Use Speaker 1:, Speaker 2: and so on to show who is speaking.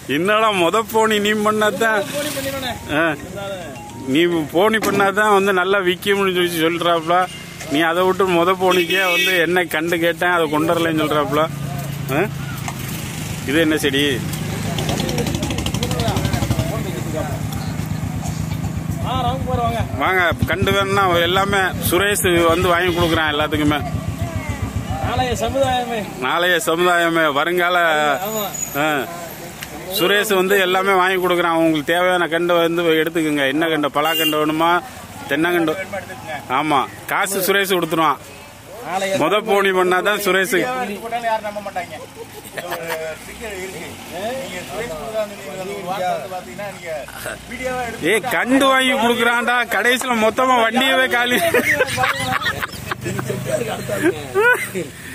Speaker 1: என்னடா முத போனி நீ பண்ணாதான்
Speaker 2: போனி பண்ணிடுவானே
Speaker 1: ஆ, நீ போனி பண்ணாதான் வந்து நல்லா விற்கும்னு சொல்லி சொல்றாப்ல நீ அதை விட்டு முத போனிக்கே வந்து என்ன கண்டு கேட்டேன் அதை கொண்டு வரலன்னு சொல்றாப்ல ஆ? இது என்ன செடி
Speaker 2: ஆ ரவுண்ட் போறவாங்க
Speaker 1: வாங்க கண்டு வேணும்னா எல்லாமே சுரேஷ் வந்து வாங்கி கொடுக்குறான் எல்லாத்துக்குமே
Speaker 2: நாளைய சமுதாயமே
Speaker 1: நாளைய சமுதாயமே வருங்கால
Speaker 2: ஆமா
Speaker 1: ஆ. சுரேஷ் வந்து எல்லாமே வாங்கி கொடுக்குறான் உங்களுக்கு தேவையான கண்டை வந்து எடுத்துக்கோங்க என்ன கண்டை பலாக்கண்டை வேணுமா தென்னங்கண்டு ஆமா காசு சுரேஷ் கொடுத்துருவான்
Speaker 2: நாளைய
Speaker 1: முத போனி பண்ணாதான் சுரேஷ்
Speaker 3: போட்டாலும் யாரும் நம்ப மாட்டாங்க ஒரு sticker இருக்கு நீங்க சுரேஷ் முருகா வந்து நீங்க அந்த வார்த்தை வந்து பாத்தீங்கன்னா நீங்க வீடியோவா எடுத்து
Speaker 1: ஏய் கண்டு வாங்கி கொடுக்குறான்டா கடைசியில மொத்தமா வண்டியவே காலி